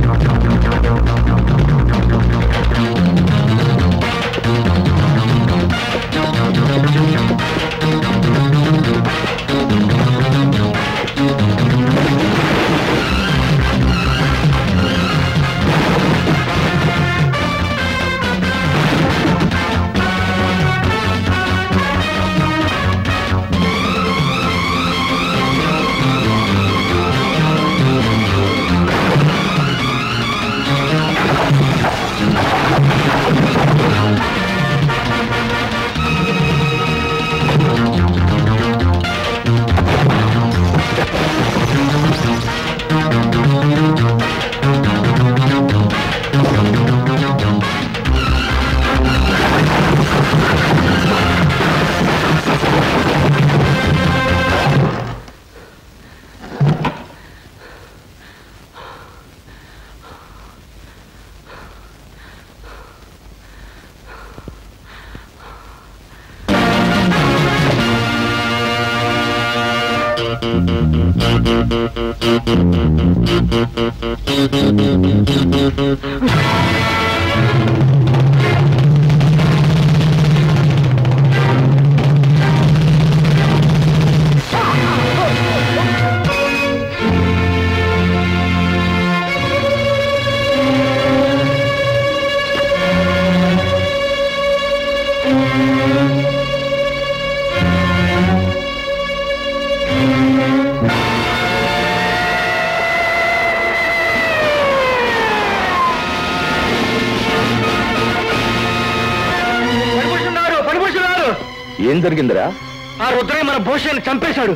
పడిపోతున్నారు పడిపోతున్నారు ఏం జరిగిందిరా ఆ రుద్రయ్య మన భూషణ్ చంపేశాడు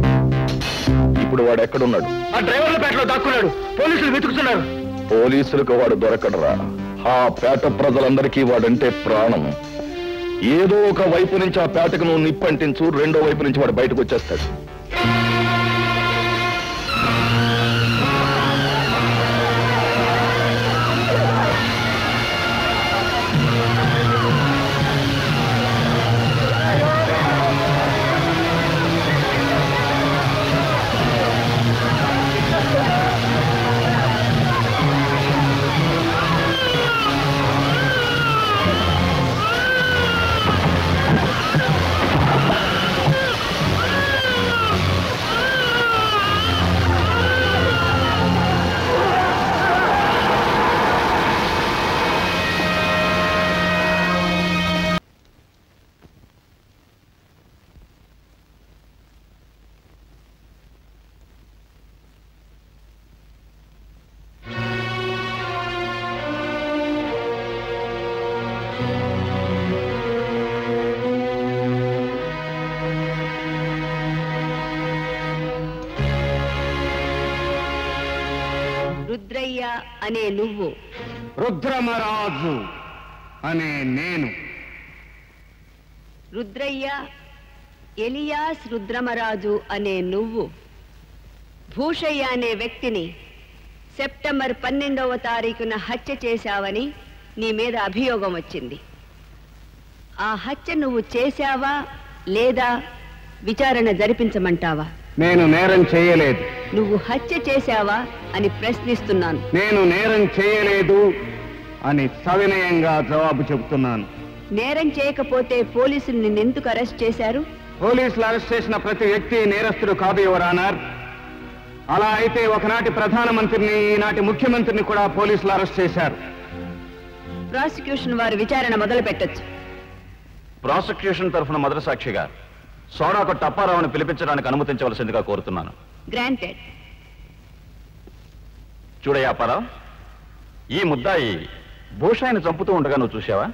ఇప్పుడు వాడు ఎక్కడున్నాడు ఆ డ్రైవర్ల పేటలో దాక్కున్నాడు పోలీసులు వెతుకుతున్నారు పోలీసులకు వాడు దొరకడరా ఆ పేట ప్రజలందరికీ వాడంటే ప్రాణం ఏదో ఒక వైపు నుంచి ఆ పేటకు నువ్వు నిప్పంటించు రెండో వైపు నుంచి వాడు బయటకు వచ్చేస్తాడు రుద్రయ్య అనే నువ్వు రుద్రమరాజు అనే నేను రుద్రయ్య ఎలియాస్ రుద్రమరాజు అనే నువ్వు భూషయ్య అనే వ్యక్తిని సెప్టెంబర్ పన్నెండవ తారీఖున హత్య చేశావని నీ మీద అభియోగం వచ్చింది ఆ హత్య నువ్వు చేశావా లేదా విచారణ జరిపించమంటావా నేను నేరం చేయలేదు నువ్వు హత్య చేశావా అని ప్రశ్నిస్తున్నాను నేను నేరం చేయలేదు అని సవినయంగా జవాబు చెబుతున్నాను నేరం చేయకపోతే పోలీసులు నిన్నెందుకు అరెస్ట్ చేశారు పోలీసులు అరెస్ట్ చేసిన ప్రతి వ్యక్తి నేరస్తుడు కాదు యువర్ ఆనర్ అలా అయితే ఒకనాటి ప్రధానమంత్రిని ఈనాటి ముఖ్యమంత్రిని కూడా పోలీసులు అరెస్ట్ చేశారు ప్రాసిక్యూషన్ వారు విచారణ మొదలు పెట్టొచ్చు ప్రాసిక్యూషన్ తరఫున మొదటి సాక్షిగా సోడాకు టప్పారావుని పిలిపించడానికి అనుమతించవలసిందిగా కోరుతున్నాను గ్రాంటెడ్ చూడయ్యా అప్పారావు ఈ ముద్దాయి భూషాయిని చంపుతూ ఉండగా నువ్వు చూసావా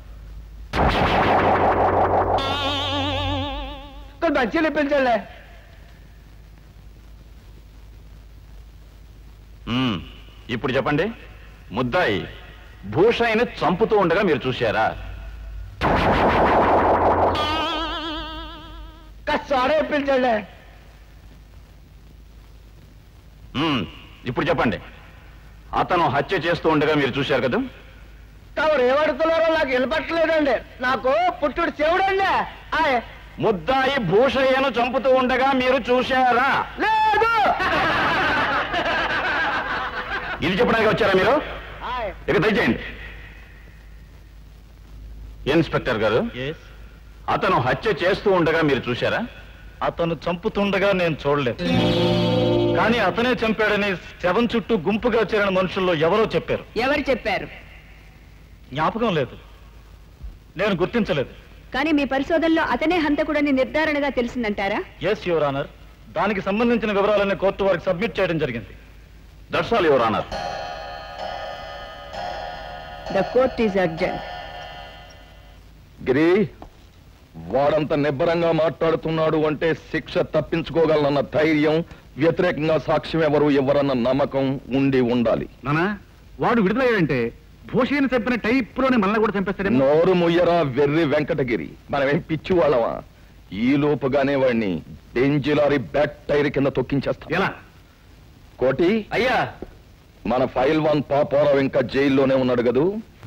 మంచిగా పెంచలే మ్మ్. ఇప్పుడు చెప్పండి ముద్దాయి భూషాయిని చంపుతూ ఉండగా మీరు చూశారా సాడే పిలిచాడే మ్మ్. ఇప్పుడు చెప్పండి అతను హత్య చేస్తూ ఉండగా మీరు చూశారు కదా తమరు ఏమడుతున్నారో నాకు వినపట్టలేదండి నాకు పుట్టుడు చెవుడండి ఆయ్, ముద్దాయి భూషయ్యను చంపుతూ ఉండగా మీరు చూశారా లేదు ఇది చెప్పడానికి వచ్చారా మీరు ఇక దయచేయండి ఇన్స్పెక్టర్ గారు అతను హత్య చేస్తూ ఉండగా మీరు చూశారా అతను చంపుతుండగా నేను చూడలేదు కానీ అతనే చంపాడని శవం చుట్టూ గుంపుగా చేరిన మనుషుల్లో ఎవరో చెప్పారు ఎవరు చెప్పారు జ్ఞాపకం లేదు నేను గుర్తించలేదు కానీ మీ పరిశోధనలో అతనే హంతకుడని నిర్ధారణగా తెలిసిందంటారా ఎస్ యువర్ ఆనర్ దానికి సంబంధించిన వివరాలన్నీ కోర్టు వారికి సబ్మిట్ చేయడం జరిగింది that's all your honour the court is adjourned Giri వాడంత నిబ్బరంగా మాట్లాడుతున్నాడు అంటే శిక్ష తప్పించుకోగలనన్న ధైర్యం వ్యతిరేకంగా సాక్ష్యం ఎవరు ఎవరన్న నమ్మకం ఉండి ఉండాలి నానా వాడు విడుదలయ్యాడంటే భూషయ్యని చంపిన టైప్ లోనే మనల్ని కూడా చంపేస్తాడేమో నోరు ముయ్యరా వెర్రి వెంకటగిరి మనమేం పిచ్చి వాళ్ళమా ఈ లోపుగానే వాడిని బెంజిలారి బ్యాక్ టైర్ కింద తొక్కించేస్తాం ఎలా కోటి అయ్యా మన ఫైల్ వన్ పాపారావు ఇంకా జైల్లోనే ఉన్నాడు కదూ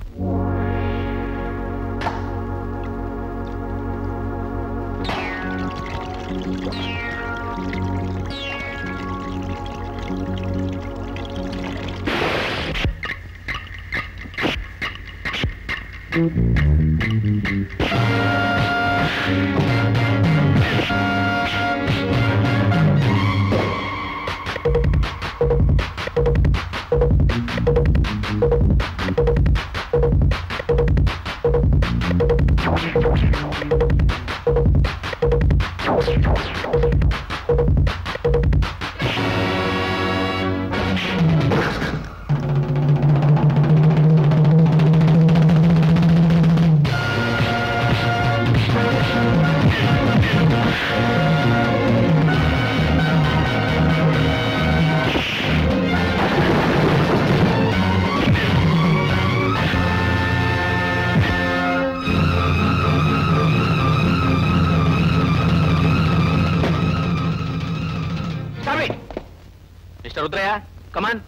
mister Rudrayya come on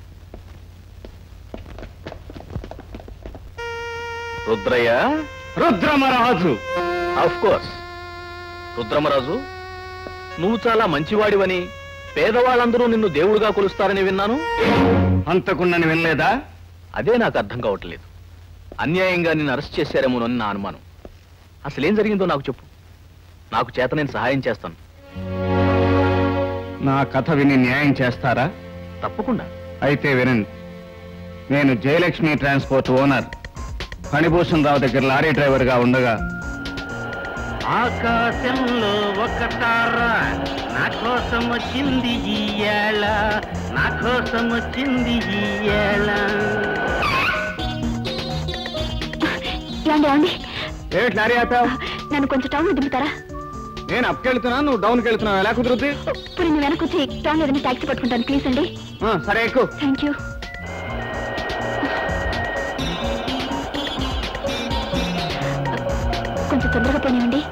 Rudrayya Rudramaraju of course Rudramaraju నువ్వు చాలా మంచివాడివని పేదవాళ్ళందరూ నిన్ను దేవుడిగా కొలుస్తారని విన్నాను అంతకున్నని వినలేదా అదే నాకు అర్థం కావట్లేదు అన్యాయంగా నిన్ను అరెస్ట్ చేశారేమోనని నా అనుమానం అసలేం జరిగిందో నాకు చెప్పు నాకు చేత నేను సహాయం చేస్తాను నా కథ విని న్యాయం చేస్తారా తప్పకుండా అయితే వినండి నేను జయలక్ష్మి ట్రాన్స్పోర్ట్ ఓనర్ ఫణిభూషణ్ రావు దగ్గర లారీ డ్రైవర్ గా ఉండగా ఆకాశంలో ఒక తార నా కోసం వచ్చింది ఈయేళ నా కోసం వచ్చింది ఈయేళ ఏమండి ఏమండి ఏమిటి లారీ ఆపావు నన్ను కొంచెం టౌన్ దింపుతారా నేను అప్కి వెళ్తున్నా నువ్వు డౌన్కి వెళ్తున్నావు ఎలా కుదురుద్ది ఇప్పుడు నేను వెనక్కి వచ్చి టౌన్ ఏదైనా ట్యాక్సీ పట్టుకుంటాను ప్లీజ్ అండి ఆ, సరే ఎక్కువ థ్యాంక్ యూ కొంచెం తొందరగా పోనివ్వండి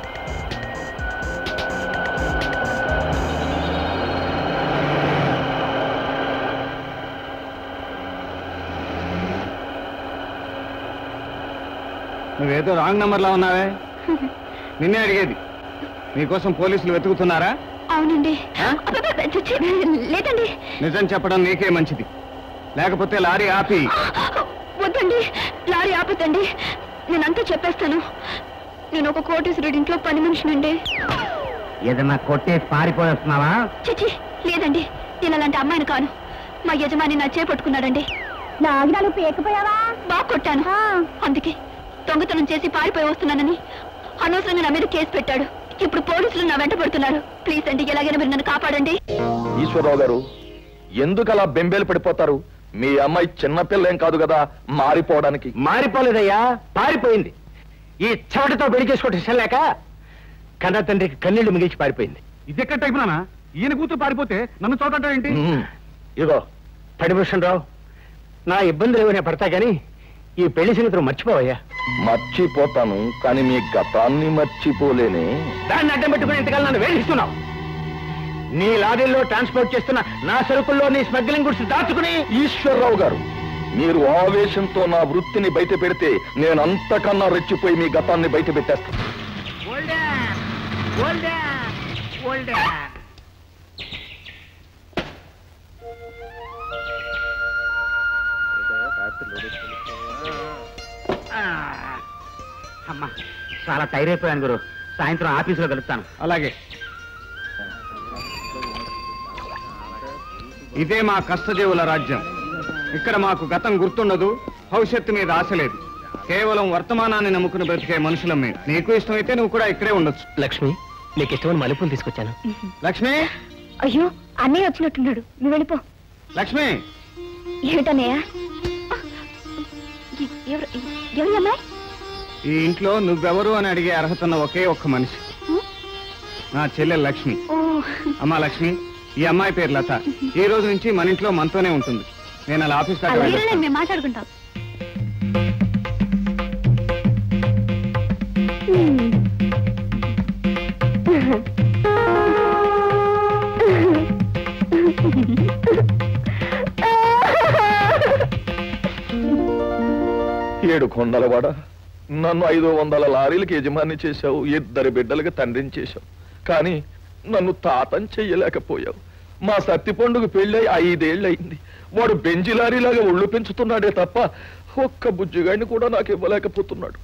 నువ్వేదో రాంగ్ నెంబర్ లో ఉన్నావే నిన్నే అడిగేది నీకోసం పోలీసులు వెతుకుతున్నారా అవునండి ఆ? అబ్బబ్బబ్బ, ఛీ, ఛీ, లేదండి నిజం చెప్పడం నీకే మంచిది లేకపోతే లారీ ఆపి వద్దండి లారీ ఆపొద్దండి నేనంతా చెప్పేస్తాను నేను ఒక కోటేశ్వరుడి ఇంట్లో పని మనిషినండి ఏదన్నా కొట్టేసి పారిపోయేస్తున్నావా చిచి లేదండి నేను అలాంటి అమ్మాయిని కాను మా యజమాని నా చేపట్టుకున్నాడండి నా ఆగ్నాలు పేకపోయావా బాగా కొట్టాను అందుకే దొంగతనం చేసి పారిపోయి వస్తున్నానని అనవసరంగా నా మీద కేసు పెట్టాడు ఇప్పుడు పోలీసులు నా వెంట పడుతున్నారు ప్లీజ్ అండి ఎలాగైనా మీరు నన్ను కాపాడండి ఈశ్వరరావు గారు ఎందుకు అలా బెంబేలు పడిపోతారు మీ అమ్మాయి చిన్నపిల్ల ఏం కాదు కదా మారిపోవడానికి మారిపోలేదయ్యా పారిపోయింది ఈ చెవటితో పెళ్లి చేసుకోవటం ఇష్టం లేక కన్న తండ్రికి కన్నీళ్లు మిగిల్చి పారిపోయింది ఇది ఎక్కడ టైప్ నానా ఈయన కూతురు పారిపోతే నన్ను చూడటం ఏంటి ఉమ్. ఇదిగో పడిభూషణ్ రావు నా ఇబ్బందులు ఏమైనా పడతా గానీ ఈ పెళ్లి సంగతి మర్చిపోవయ్యా మర్చిపోతాను కానీ మీ గతాన్ని మర్చిపోలేనే దాన్ని అడ్డం పెట్టుకుని ఇంతకాలం నన్ను వేధిస్తున్నావు నీ లారీల్లో ట్రాన్స్పోర్ట్ చేస్తున్న నా సరుకుల్లో నీ స్మగ్లింగ్ గుడ్స్ దాచుకుని ఈశ్వరరావు గారు మీరు ఆవేశంతో నా వృత్తిని బయట పెడితే నేను అంతకన్నా రెచ్చిపోయి మీ గతాన్ని బయట పెట్టేస్తాను అమ్మా చాలా టైర్ అయిపోయాను గురు సాయంత్రం ఆఫీసులో కలుస్తాను అలాగే ఇదే మా కష్టజీవుల రాజ్యం ఇక్కడ మాకు గతం గుర్తుండదు భవిష్యత్తు మీద ఆశ లేదు కేవలం వర్తమానాన్ని నమ్ముకుని బ్రతికే మనుషులం మేము నీకు ఇష్టమైతే నువ్వు కూడా ఇక్కడే ఉండొచ్చు లక్ష్మి నీకు ఇష్టమైన మల్లెపూలు తీసుకొచ్చాను లక్ష్మి అయ్యో అన్నయ్య వచ్చినట్టున్నాడు నువ్వు వెళ్ళిపో లక్ష్మి ఏమిటన్నయ్య ఎ- ఎవరు ఎవరి అమ్మాయి ఈ ఇంట్లో నువ్వెవరు అని అడిగే అర్హత ఉన్న ఒకే ఒక్క మనిషి నా చెల్లెలు లక్ష్మి ఓ అమ్మా లక్ష్మి ఈ అమ్మాయి పేరు లత ఈ రోజు నుంచి మన ఇంట్లో మనతోనే ఉంటుంది నేను అలా ఆఫీస్ దాకా అలాగే వెళ్ళొస్తాను. మేము మాట్లాడుకుంటాం ఏడు కొండలవాడ నన్ను ఐదు వందల లారీలకు యజమాని చేశావు ఇద్దరు బిడ్డలకు తండ్రిని చేశావు కానీ నన్ను తాతం చెయ్యలేకపోయావు మా సత్తి పండుగ పెళ్ళై ఐదేళ్ళయింది వాడు బెంజి లారీలాగా ఒళ్ళు పెంచుతున్నాడే తప్ప ఒక్క బుజ్జిగాడిని కూడా నాకు ఇవ్వలేకపోతున్నాడు